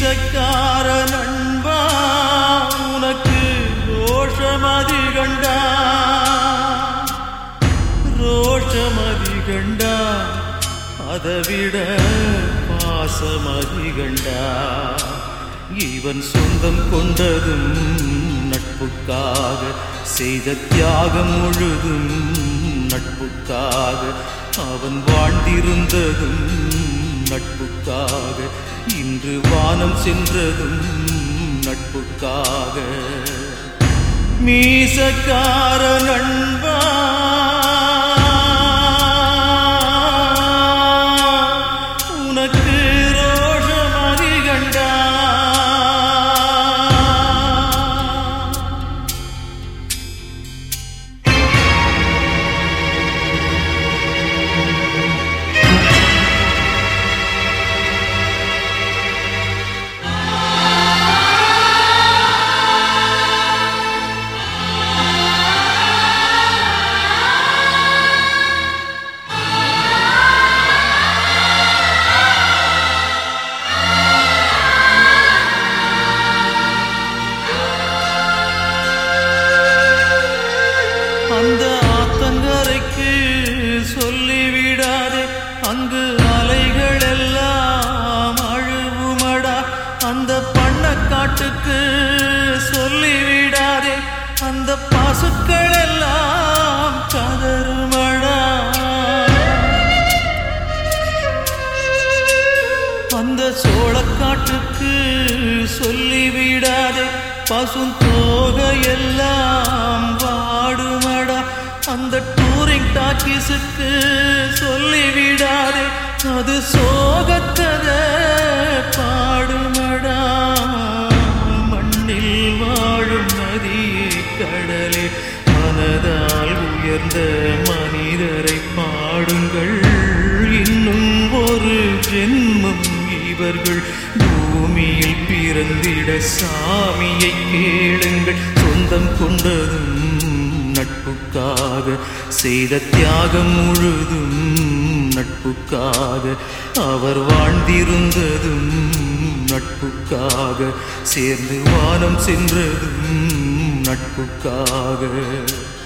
மீசக்கார நண்பா உனக்கு ரோஷமதி கண்டா ரோஷமதி கண்டா அதைவிட பாசமதி கண்டா இவன் சொந்தம் கொண்டதும் நட்புக்காக செய்த தியாகம் முழுதும் நட்புக்காக அவன் வாழ்ந்திருந்ததும் நட்புக்காக இன்று வானம் சென்றதும் நட்புக்காக மீசக்கார நண்பா உனக்கு ரோஷமதி கண்டா அந்த ஆத்தங்கரைக்கு சொல்லிவிடாதே அங்கு அலைகள் எல்லாம் அழுவுமடா அந்த பண்ணக்காட்டுக்கு சொல்லிவிடாதே அந்த பசுக்கள் எல்லாம் கதறுமடா அந்த சோளக்காட்டுக்கு சொல்லிவிடாதே பசும் தோகையெல்லாம் வாடுமடா அந்த டூரிங் டாக்கிஸுக்கு சொல்லிவிடாதே அது சோகத்தத பாடுமடா மண்ணில் வாழும் நதியே கடலே மனதால் உயர்ந்த மனிதரை பாடுங்கள் இன்னும் ஒரு ஜென்மம் இவர்கள் பூமியில் பிறந்திட சாமியை கேளுங்கள் சொந்தம் கொண்டதும் நட்புக்காக செய்த தியாகம் முழுதும் நட்புக்காக அவர் வாழ்ந்திருந்ததும் நட்புக்காக சேர்ந்து வானம் சென்றதும் நட்புக்காக